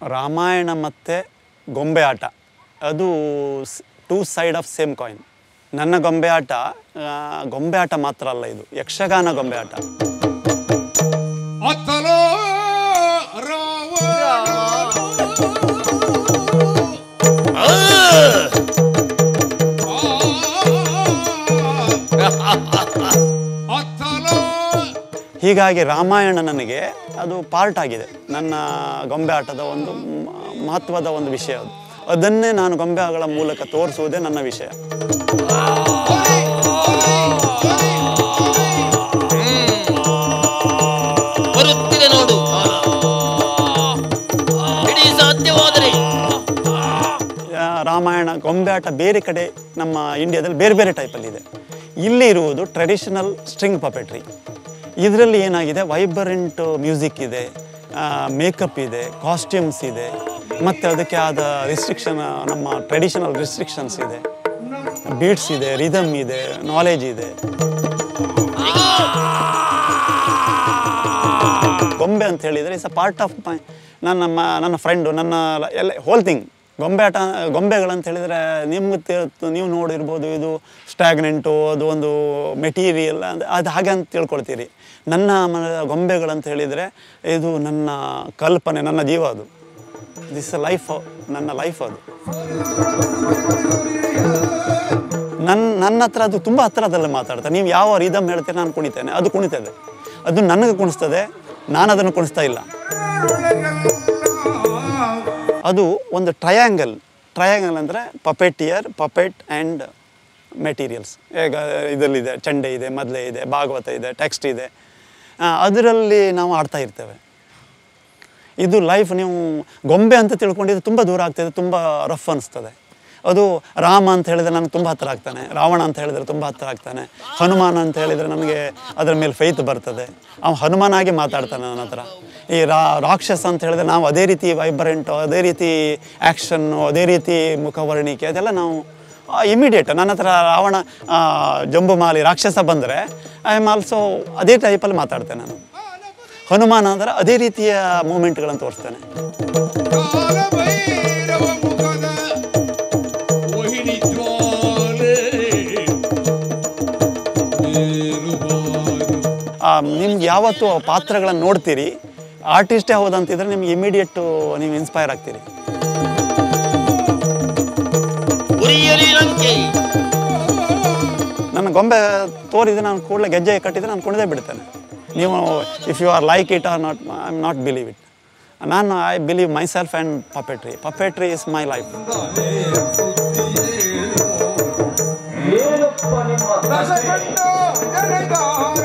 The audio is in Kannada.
ರಾಮಾಯಣ ಮತ್ತು ಗೊಂಬೆ ಆಟ ಅದು two side of same coin ನನ್ನ ಗೊಂಬೆ ಆಟ ಆ, ಗೊಂಬೆ ಆಟ ಮಾತ್ರ ಅಲ್ಲ ಇದು ಯಕ್ಷಗಾನ ಗೊಂಬೆ ಆಟ ಅತ್ತಲೋ ಅತ್ತಲೋ ಹೀಗಾಗಿ ರಾಮಾಯಣ ನನಗೆ ಅದು ಪಾರ್ಟ್ ಆಗಿದೆ ನನ್ನ ಗೊಂಬೆ ಆಟದ ಒಂದು ಮ- ಮಹತ್ವದ ಒಂದು ವಿಷಯ ಅದು ಅದನ್ನೇ ನಾನು ಗೊಂಬೆಗಳ ಮೂಲಕ ತೋರಿಸುವುದೇ ನನ್ನ ವಿಷಯ ಬರುತ್ತಿದೆ ನೋಡು ಹಿಡಿ ಸಾಧ್ಯವಾದರೆ ಆ, ರಾಮಾಯಣ ಗೊಂಬೆ ಆಟ ಬೇರೆ ಕಡೆ ನಮ್ಮ ಇಂಡಿಯಾದಲ್ಲಿ ಬೇರೆ ಬೇರೆ ಟೈಪಲ್ಲಿ ಇದೆ ಇಲ್ಲಿ ಇರುವುದು ಟ್ರೆಡಿಷನಲ್ ಸ್ಟ್ರಿಂಗ್ ಪಪೆಟ್ರಿ ಇದರಲ್ಲಿ ಏನಾಗಿದೆ ವೈಬರೆಂಟ್ ಮ್ಯೂಸಿಕ್ ಇದೆ ಮೇಕಪ್ ಇದೆ ಕಾಸ್ಟ್ಯೂಮ್ಸ್ ಇದೆ ಮತ್ತು ಅದಕ್ಕೆ ಆದ ರಿಸ್ಟ್ರಿಕ್ಷನ್ ನಮ್ಮ ಟ್ರೆಡಿಷನಲ್ ರಿಸ್ಟ್ರಿಕ್ಷನ್ಸ್ ಇದೆ ಬೀಟ್ಸ್ ಇದೆ ರಿದಮ್ ಇದೆ ನಾಲೆಜ್ ಇದೆ ಗೊಂಬೆ ಅಂತ ಹೇಳಿದರೆ it's a part of my ನನ್ನ ಮ- ನನ್ನ ಫ್ರೆಂಡು ನನ್ನ ಲ- ಎಲ್ಲ ಹೋಲ್ ಥಿಂಗ್ ಗೊಂಬೆ ಆಟ ಗೊಂಬೆಗಳಂತ ಹೇಳಿದರೆ ನಿಮ್ಗೆ ತಿ- ನೀವು ನೋಡಿರ್ಬೋದು ಇದು ಸ್ಟ್ಯಾಗ್ನೆಂಟು ಅದು ಒಂದು ಮೆಟೀರಿಯಲ್ ಅದು ಹಾಗೆ ಅಂತ ತಿಳ್ಕೊಳ್ತೀರಿ ನನ್ನ ಮ ಗೊಂಬೆಗಳಂತ ಹೇಳಿದರೆ ಇದು ನನ್ನ ಕಲ್ಪನೆ ನನ್ನ ಜೀವ ಅದು ದಿಸ್ ಲೈಫ್ ನನ್ನ ಲೈಫ್ ಅದು ನನ್ನ ನನ್ನ ಹತ್ರ ಅದು ತುಂಬ ಹತ್ರದಲ್ಲೇ ಮಾತಾಡ್ತಾರೆ ನೀವು ಯಾವ ರಿದಮ್ ಹೇಳ್ತೀರ ನಾನು ಕುಣಿತೇನೆ ಅದು ಕುಣಿತದೆ ಅದು ನನಗೆ ಕುಣಿಸ್ತದೆ ನಾನು ಅದನ್ನು ಕುಣಿಸ್ತಾ ಇಲ್ಲ ಅದು ಒಂದು ಟ್ರಯಾಂಗಲ್ ಟ್ರಯಾಂಗಲ್ ಅಂದರೆ ಪಪೆಟಿಯರ್ ಪಪೆಟ್ ಆ್ಯಂಡ್ ಮೆಟೀರಿಯಲ್ಸ್ ಈಗ ಇದರಲ್ಲಿದೆ ಚಂಡೆ ಇದೆ ಮದ್ಲೆ ಇದೆ ಭಾಗವತ ಇದೆ ಟೆಕ್ಸ್ಟ್ ಇದೆ ಆ, ಅದರಲ್ಲಿ ನಾವು ಆಡ್ತಾ ಇರ್ತೇವೆ ಇದು ಲೈಫ್ ನೀವು ಗೊಂಬೆ ಅಂತ ತಿಳ್ಕೊಂಡಿದ್ದು ತುಂಬ ದೂರ ಆಗ್ತದೆ ತುಂಬ ರಫ್ ಅನಿಸ್ತದೆ ಅದು ರಾಮ ಅಂತ ಹೇಳಿದರೆ ನನಗೆ ತುಂಬ ಹತ್ತಿರ ಆಗ್ತಾನೆ ರಾವಣ ಅಂತ ಹೇಳಿದರೆ ತುಂಬ ಹತ್ತಿರ ಆಗ್ತಾನೆ ಹನುಮಾನ ಅಂತ ಹೇಳಿದರೆ ನನಗೆ ಅದರ ಮೇಲೆ ಫೈತ್ ಬರ್ತದೆ ಅವ ಹನುಮಾನಾಗಿ ಮಾತಾಡ್ತಾನೆ ನನ್ನ ಹತ್ರ ಈ ರಾ ರಾಕ್ಷಸ ಅಂತ ಹೇಳಿದ್ರೆ ನಾವು ಅದೇ ರೀತಿ ವೈಬ್ರೆಂಟು ಅದೇ ರೀತಿ ಆ್ಯಕ್ಷನ್ನು ಅದೇ ರೀತಿ ಮುಖವರ್ಣಿಕೆ ಅದೆಲ್ಲ ನಾವು ಇಮಿಡಿಯೇಟ್ ನನ್ನ ಹತ್ರ ರಾವಣ ಆ, ಜಂಬುಮಾಲಿ ರಾಕ್ಷಸ ಬಂದರೆ ಐ ಆಮ್ ಆಲ್ಸೋ ಅದೇ ಟೈಪಲ್ಲಿ ಮಾತಾಡ್ತೇನೆ ನಾನು ಹನುಮಾನ ಅಂದರೆ ಅದೇ ರೀತಿಯ ಮೂಮೆಂಟ್ಗಳನ್ನು ತೋರಿಸ್ತೇನೆ ಕಾಲಭೈರವ ಮುಖದ ಮೋಹಿನಿ ಜ್ವಾಲೆ ಮೇಲುಬಾರು. ನಿಮ್ಗೆ ಯಾವತ್ತು ಆ ಪಾತ್ರಗಳನ್ನು ನೋಡ್ತೀರಿ ಆರ್ಟಿಸ್ಟೇ ಹೌದಂತಿದ್ರೆ ನಿಮ್ಗೆ ಇಮಿಡಿಯೇಟು ನೀವು ಇನ್ಸ್ಪೈರ್ ಆಗ್ತೀರಿ ಉರಿಯಲಿ ಲಂಕೆ ನನ್ನ ಗೊಂಬೆ ತೋರಿದ್ರೆ ನಾನು ಕೂಡಲೇ ಗೆಜ್ಜೆ ಕಟ್ಟಿದ್ರೆ ನಾನು ಕುಣಿದೇ ಬಿಡ್ತೇನೆ ನೀವು if you are like it are not I am not believe it ನಾನು I believe myself and puppetry puppetry is my life ದಶಕಂಡ ಜನಗ